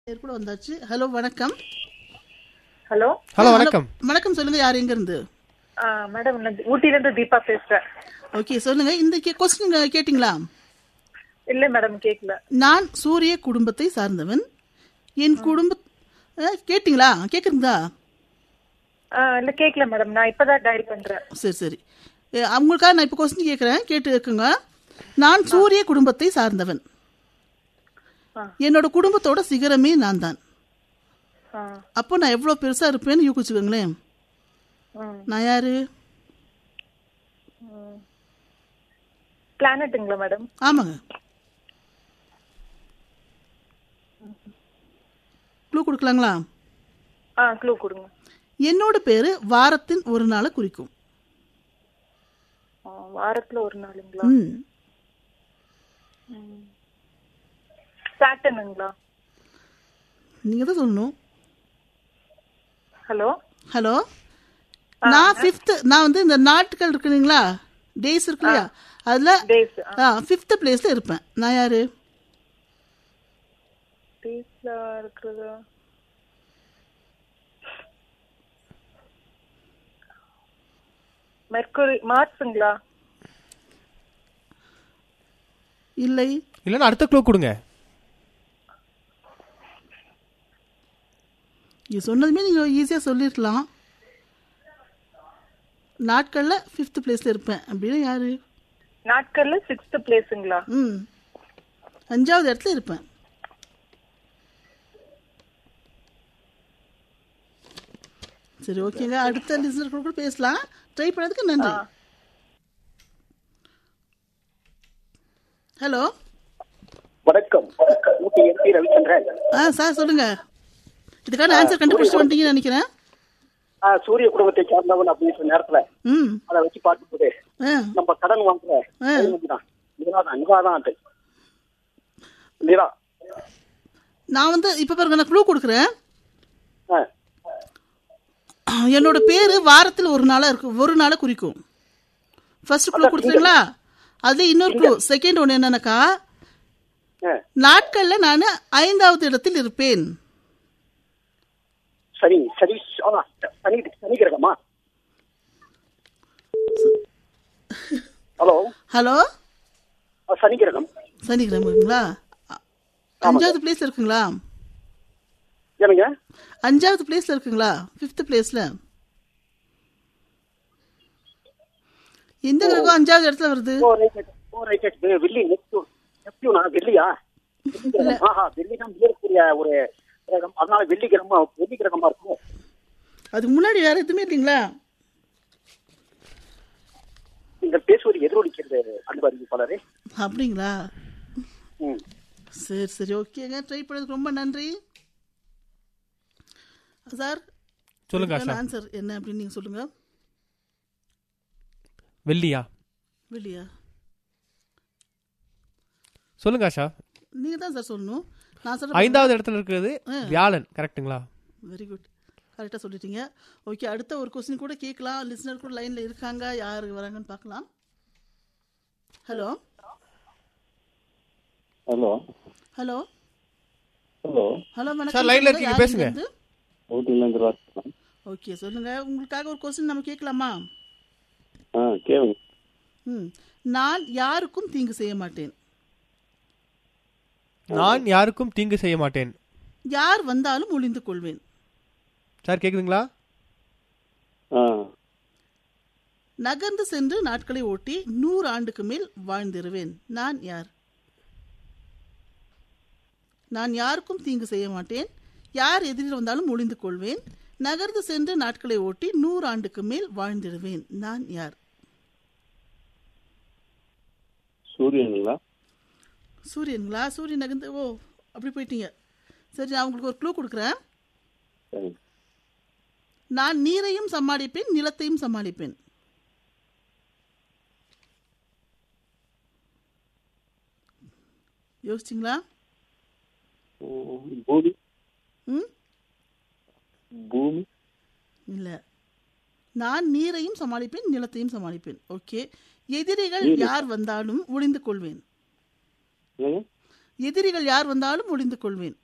நேர் கூட வந்தாச்சு ஹலோ வணக்கம் ஹலோ ஹலோ வணக்கம் வணக்கம் சொல்லுங்க யார் எங்க இருந்து மேடம் நான் ஊட்டில இருந்து தீபா பேசுறேன் ஓகே சொல்லுங்க இந்த கொஸ்டின் கேட்டிங்களா இல்ல மேடம் கேக்கல நான் சூரிய குடும்பத்தை சார்ந்தவன் என் குடும்ப அஹ், கேட்டிங்களா கேக்குறீங்களா இல்ல கேக்கல மேடம் நான் இப்பதான் டயல் பண்றேன் சரி சரி அஹ், அவங்களுக்காக நான் இப்போ கொஸ்டின் கேட்குறேன் கேட்டு இருக்குங்க நான் சூரிய குடும்பத்தை சார்ந்தவன் ஆ. என்னோட குடும்பத்தோட சிகரமே நான் தான் ஆ, அப்போ நான் எவ்வளோ பெருசாக இருப்பேன்னு யூகிச்சுக்கோங்களேன் ம். நான் யாரு பிளானட்டுங்களா மேடம் ஆமாங்க க்ளூ கொடுக்கலாங்களா ஆ க்ளூ கொடுங்க என்னோட பேரு வாரத்தின் ஒரு நாளை குறிக்கும் ஆ, வாரத்துல ஒரு நாளுங்களா ம் சாட்டனுங்களா நீங்கள் தான் சொல்லணும் ஹலோ ஹலோ நான் ஃபிஃப்த்து நான் வந்து இந்த நாட்கள் இருக்கு இல்லைங்களா டேஸ் இருக்கு இல்லையா அதில் டேஸ் ஆ ஃபிஃப்த்து பிளேஸில் இருப்பேன் நான் யாரு டேஸ்ல இருக்கிறது மெர்க்குரி மார்ச்சுங்களா இல்லை இல்லைன்னா அடுத்த க்ளூ கொடுங்க இது சொன்னதுமே நீங்கள் ஈஸியாக சொல்லிருக்கலாம் நாட்களில் ஃபிஃப்த் பிளேஸில் இருப்பேன் அப்படின்னு யாரு நாட்கள்ல சிக்ஸ்த் பிளேஸுங்களா ம் அஞ்சாவது இடத்துல இருப்பேன் சரி ஓகேங்க அடுத்த லிசனர் கூட பேசலாம் ட்ரை பண்ணதுக்கு நன்றி ஹலோ வணக்கம் ஊட்டி எம்பி ரவிச்சந்திரன் ஆ சார் சொல்லுங்க இதுக்கான ஆன்சர் கண்டுபிடிச்சிட்டு வந்துட்டீங்கன்னு நினைக்கிறேன் ஆ, சூரிய குடும்பத்தை சார்ந்தவன் அப்படின்னு சொன்ன நேரத்துல ம் அதை வச்சு பார்க்கும்போது ஆ நம்ம கடன் வாங்குற ஆ. தான் நிராதான் நிராதான் அது நிரா நான் வந்து இப்போ பாருங்க நான் க்ளூ கொடுக்குறேன் ஆ, என்னோட பேரு வாரத்தில் ஒரு நாளா இருக்கு ஒரு நாளை குறிக்கும் ஃபர்ஸ்ட் க்ளூ கொடுத்துருங்களா அதுல இன்னொரு க்ளூ செகண்ட் ஒன்று என்னன்னாக்கா ஆ, நாட்கள்ல நான் ஐந்தாவது இடத்தில் இருப்பேன் சரி சரி ஆ, சனி சனி கிரகமா ஹலோ ஹலோ ஆ, சனி கிரகம் சனிக்கிழமைங்களா அஞ்சாவது பிளேஸ்ல இருக்குங்களா ஏனுங்க அஞ்சாவது பிளேஸ்ல இருக்குங்களா ஃபிஃப்த் பிளேஸ்ல எந்த கிரகம் அஞ்சாவது இடத்துல வருது ஓ ரைட் ஓ ரைட் வெள்ளி நெப்டியூன் நெப்டியூனா வெள்ளியா வெள்ளி கிரகம். ஆஹா வெள்ளி தான் மிகக்கூடிய ஒரு கிரகம் அதனால வெள்ளி கிரகமா வெள்ளி கிரகமா இருக்கும் அதுக்கு முன்னாடி வேற எதுவுமே இல்லைங்களா நீங்கள் பேசுவது எதிரொலிக்கிறது அன்பு அறிவிப்பாளரே அப்படிங்களா ம் சரி சரி ஓகேங்க ட்ரை பண்ணதுக்கு ரொம்ப நன்றி சார் சொல்லுங்க ஆஷா ஆன்சர் என்ன அப்படின்னு நீங்க சொல்லுங்க வெள்ளியா வெளியா சொல்லுங்க ஆஷா நீங்க தான் சார் சொல்லணும் நான் சொல்ல ஐந்தாவது இடத்துல இருக்கிறது வியாழன் கரெக்ட்டுங்களா வெரி குட் கரெக்டாக சொல்லிட்டீங்க ஓகே அடுத்த ஒரு கொஸ்டின் கூட கேட்கலாம் லிசனர் கூட லைனில் இருக்காங்க யார் வராங்கன்னு பார்க்கலாம் hello hello hello hello hello Sir, line ல இருக்கீங்க, பேசுங்க. ஊட்டிலேருந்து ராஜ் ஓகே சொல்லுங்க உங்களுக்காக ஒரு கொஸ்டின் நம்ம கேட்கலாமா ஆ கேளுங்க ம் நான் யாருக்கும் தீங்கு செய்ய மாட்டேன் நான் யாருக்கும் தீங்கு செய்ய மாட்டேன் யார் வந்தாலும் ஒளிந்து கொள்வேன் சார் கேக்குதுங்களா ஆ நகர்ந்து சென்று நாட்களை ஓட்டி நூறு ஆண்டுக்கு மேல் வாழ்ந்திருவேன் நான் யார் நான் யாருக்கும் தீங்கு செய்ய மாட்டேன் யார் எதிரில் வந்தாலும் ஒளிந்து கொள்வேன் நகர்ந்து சென்று நாட்களை ஓட்டி நூறு ஆண்டுக்கு மேல் வாழ்ந்திடுவேன் நான் யார் சூரியனுங்களா சூரியனுங்களா சூரியன் நகர்ந்து ஓ அப்படி போயிட்டீங்க சரி நான் உங்களுக்கு ஒரு க்ளூ கொடுக்குறேன் சரி நான் நீரையும் சமாளிப்பேன் நிலத்தையும் சமாளிப்பேன் யோசிச்சிங்களா ம், பூமி ம் பூமி இல்லை நான் நீரையும் சமாளிப்பேன் நிலத்தையும் சமாளிப்பேன் ஓகே எதிரிகள் யார் வந்தாலும் ஒளிந்து கொள்வேன் என்னங்க எதிரிகள் யார் வந்தாலும் ஒளிந்து கொள்வேன்